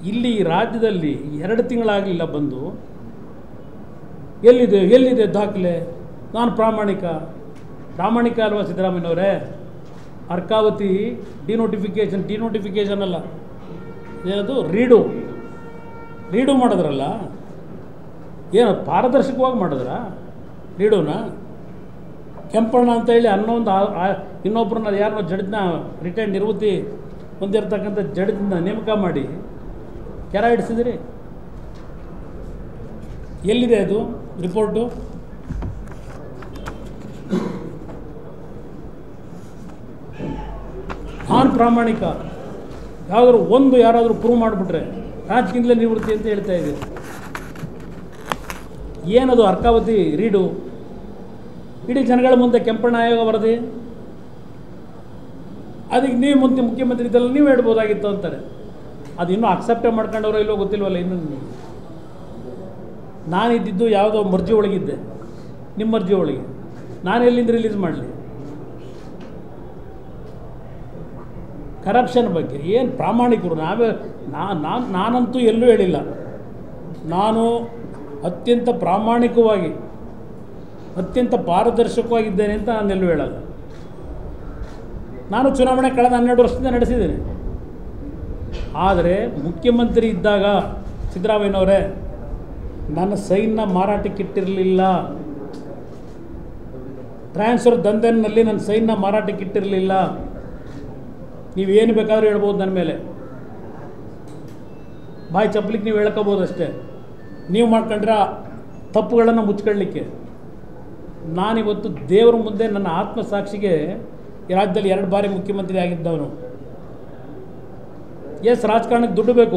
ಇಲ್ಲಿ ಈ ರಾಜ್ಯದಲ್ಲಿ ಎರಡು ತಿಂಗಳಾಗಲಿಲ್ಲ ಬಂದು ಎಲ್ಲಿದೆ ಎಲ್ಲಿದೆ ದಾಖಲೆ ನಾನು ಪ್ರಾಮಾಣಿಕ ಪ್ರಾಮಾಣಿಕ ಅಲ್ವಾ ಸಿದ್ದರಾಮಯ್ಯನವರೇ ಅರ್ಕಾವತಿ ಡಿನೋಟಿಫಿಕೇಷನ್ ಡಿನೋಟಿಫಿಕೇಷನ್ ಅಲ್ಲ ಏನದು ರೀಡು ರೀಡು ಮಾಡಿದ್ರಲ್ಲ ಏನು ಪಾರದರ್ಶಕವಾಗಿ ಮಾಡಿದ್ರಾ ರೀಡುನ ಕೆಂಪಣ್ಣ ಅಂತ ಹೇಳಿ ಅನ್ನೋ ಒಂದು ಆ- ಆ- ಇನ್ನೊಬ್ಬರನ್ನ ಯಾರನ್ನೋ ಜಡ್ಜನ್ನ ರಿಟೈರ್ಡ್ ನಿವೃತ್ತಿ ಹೊಂದಿರತಕ್ಕಂಥ ಜಡ್ಜನ್ನ ನೇಮಕ ಮಾಡಿ ಕೆರ ಹಿಡಿಸಿದ್ರಿ ಎಲ್ಲಿದೆ ಅದು ರಿಪೋರ್ಟು ನಾನು ಪ್ರಾಮಾಣಿಕ ಯಾವುದಾದ್ರು ಒಂದು ಯಾರಾದರೂ ಪ್ರೂವ್ ಮಾಡಿಬಿಟ್ರೆ ರಾಜಕೀಯದಲ್ಲೇ ನಿವೃತ್ತಿ ಅಂತ ಹೇಳ್ತಾ ಇದ್ದೀರಿ ಏನದು ಅರ್ಕಾವತಿ ರೀಡು ಇಡೀ ಜನಗಳ ಮುಂದೆ ಕೆಂಪಣ್ಣ ಆಯೋಗ ವರದಿ ಅದಕ್ಕೆ ನೀವು ಮುಂದೆ ಮುಖ್ಯಮಂತ್ರಿ ಇದ್ದಲ್ಲ ನೀವು ಹೇಳ್ಬೋದಾಗಿತ್ತು ಅಂತಾರೆ ಅದು ಇನ್ನೂ ಅಕ್ಸೆಪ್ಟೇ ಮಾಡ್ಕೊಂಡವ್ರೋ ಇಲ್ಲೋ ಗೊತ್ತಿಲ್ವಲ್ಲ ಇನ್ನೂ ನಾನು ಇದ್ದಿದ್ದು ಯಾವುದೋ ಮರ್ಜಿ ಒಳಗಿದ್ದೆ ನಿಮ್ಮ ಮರ್ಜಿ ಒಳಗೆ ನಾನು ಎಲ್ಲಿಂದ ರಿಲೀಸ್ ಮಾಡಲಿ ಕರಪ್ಷನ್ ಬಗ್ಗೆ ಏನು ಪ್ರಾಮಾಣಿಕರು ನಾವೇ ನಾನು ನಾನು ನಾನಂತೂ ಎಲ್ಲೂ ಹೇಳಿಲ್ಲ ನಾನು ಅತ್ಯಂತ ಪ್ರಾಮಾಣಿಕವಾಗಿ ಅತ್ಯಂತ ಪಾರದರ್ಶಕವಾಗಿದ್ದೇನೆ ಅಂತ ನಾನು ಎಲ್ಲೂ ಹೇಳಲ್ಲ ನಾನು ಚುನಾವಣೆ ಕಳೆದ ಹನ್ನೆರಡು ವರ್ಷದಿಂದ ನಡೆಸಿದ್ದೇನೆ ಆದರೆ ಮುಖ್ಯಮಂತ್ರಿ ಇದ್ದಾಗ ಸಿದ್ದರಾಮಯ್ಯನವರೇ ನನ್ನ ಸೈನ್ನ ಮಾರಾಟಕ್ಕಿಟ್ಟಿರಲಿಲ್ಲ ಟ್ರಾನ್ಸ್ಫರ್ ದಂಧೆನಲ್ಲಿ ನನ್ನ ಸೈನ್ನ ಮಾರಾಟಕ್ಕಿಟ್ಟಿರಲಿಲ್ಲ ನೀವೇನು ಬೇಕಾದರೂ ಹೇಳ್ಬೋದು ನನ್ನ ಮೇಲೆ ಬಾಯಿ ಚಪ್ಪಲಿಕ್ಕೆ ನೀವು ಹೇಳ್ಕೋಬೋದು ಅಷ್ಟೇ ನೀವು ಮಾಡ್ಕೊಂಡ್ರೆ ಆ ತಪ್ಪುಗಳನ್ನು ಮುಚ್ಕೊಳ್ಳಿಕ್ಕೆ ನಾನಿವತ್ತು ದೇವರ ಮುಂದೆ ನನ್ನ ಆತ್ಮಸಾಕ್ಷಿಗೆ ಈ ರಾಜ್ಯದಲ್ಲಿ ಎರಡು ಬಾರಿ ಮುಖ್ಯಮಂತ್ರಿ ಆಗಿದ್ದವನು ಎಸ್ ರಾಜಕಾರಣಕ್ಕೆ ದುಡ್ಡು ಬೇಕು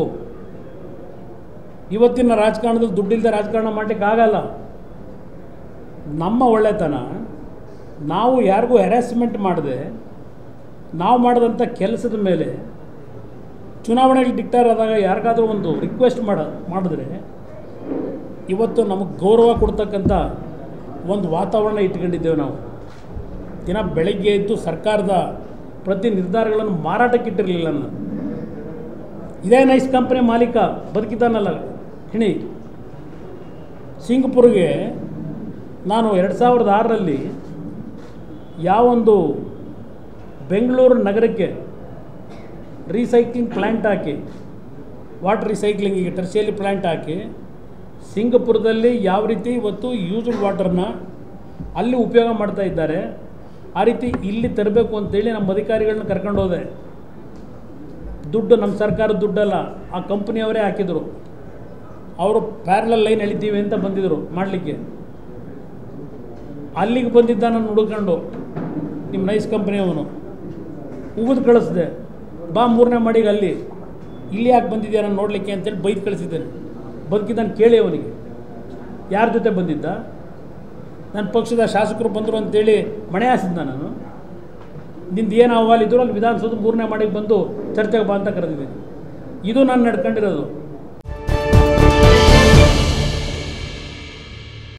ಇವತ್ತಿನ ರಾಜಕಾರಣದಲ್ಲಿ ದುಡ್ಡಿಲ್ಲದೆ ರಾಜಕಾರಣ ಮಾಡಲಿಕ್ಕೆ ಆಗಲ್ಲ ನಮ್ಮ ಒಳ್ಳೆತನ ನಾವು ಯಾರಿಗೂ ಹ್ಯಾರಾಸ್ಮೆಂಟ್ ಮಾಡದೆ ನಾವು ಮಾಡಿದಂಥ ಕೆಲಸದ ಮೇಲೆ ಚುನಾವಣೆಗೆ ಡಿಕ್ಟೇರ್ ಆದಾಗ ಯಾರಿಗಾದ್ರೂ ಒಂದು ರಿಕ್ವೆಸ್ಟ್ ಮಾಡ ಮಾಡಿದ್ರೆ ಇವತ್ತು ನಮಗೆ ಗೌರವ ಕೊಡ್ತಕ್ಕಂಥ ಒಂದು ವಾತಾವರಣ ಇಟ್ಕೊಂಡಿದ್ದೇವೆ ನಾವು ದಿನ ಬೆಳಗ್ಗೆ ಎದ್ದು ಸರ್ಕಾರದ ಪ್ರತಿ ನಿರ್ಧಾರಗಳನ್ನು ಮಾರಾಟಕ್ಕಿಟ್ಟಿರಲಿಲ್ಲ ನಾನು ಇದೇ ನೈಸ್ ಕಂಪನಿ ಮಾಲೀಕ ಬದುಕಿದ್ದಾನಲ್ಲ ಹಿಣಿ ಸಿಂಗಪುರ್ಗೆ ನಾನು ಎರಡು ಸಾವಿರದ ಆರರಲ್ಲಿ ಯಾವೊಂದು ಬೆಂಗಳೂರು ನಗರಕ್ಕೆ ರೀಸೈಕ್ಲಿಂಗ್ ಪ್ಲ್ಯಾಂಟ್ ಹಾಕಿ ವಾಟರ್ ರಿಸೈಕ್ಲಿಂಗಿಗೆ ಟರ್ಸಿಯಲ್ಲಿ ಪ್ಲ್ಯಾಂಟ್ ಹಾಕಿ ಸಿಂಗಪುರದಲ್ಲಿ ಯಾವ ರೀತಿ ಇವತ್ತು ಯೂಸ್ಡ್ ವಾಟರ್ನ ಅಲ್ಲಿ ಉಪಯೋಗ ಮಾಡ್ತಾ ಇದ್ದಾರೆ ಆ ರೀತಿ ಇಲ್ಲಿ ತರಬೇಕು ಅಂತೇಳಿ ನಮ್ಮ ಅಧಿಕಾರಿಗಳನ್ನ ಕರ್ಕೊಂಡು ಹೋದೆ ದುಡ್ಡು ನಮ್ಮ ಸರ್ಕಾರದ ದುಡ್ಡಲ್ಲ ಆ ಕಂಪ್ನಿಯವರೇ ಹಾಕಿದರು ಅವರು ಪ್ಯಾರಲಲ್ ಲೈನ್ ಎಳಿತೀವಿ ಅಂತ ಬಂದಿದ್ದರು ಮಾಡಲಿಕ್ಕೆ ಅಲ್ಲಿಗೆ ಬಂದಿದ್ದ ನಾನು ಹುಡುಕೊಂಡು ನಿಮ್ಮ ನೈಸ್ ಕಂಪ್ನಿಯವನು ಉಗಿದು ಕಳಿಸ್ದೆ ಬಾ ಮೂರನೇ ಮಾಡಿಗೆ ಅಲ್ಲಿ ಇಲ್ಲಿ ಯಾಕೆ ಬಂದಿದ್ಯಾ ನಾನು ನೋಡಲಿಕ್ಕೆ ಅಂತೇಳಿ ಬೈದು ಕಳಿಸಿದ್ದೇನೆ ಬದುಕಿದ್ದಾನೆ ಕೇಳಿ ಅವನಿಗೆ ಯಾರ ಜೊತೆ ಬಂದಿದ್ದ ನನ್ನ ಪಕ್ಷದ ಶಾಸಕರು ಬಂದರು ಅಂತೇಳಿ ಮಣೆ ಹಾಸಿದ್ದ ನಾನು ನಿಂದು ಏನು ಅಹವಾಲ್ ಇದ್ರು ಅಲ್ಲಿ ವಿಧಾನಸೌಧ ಮೂರನೇ ಮಾಡಿಗೆ ಬಂದು ಚರ್ಚೆಗೆ ಬಾ ಅಂತ ಕರೆದಿದ್ದೀನಿ ಇದು ನಾನು ನಡ್ಕೊಂಡಿರೋದು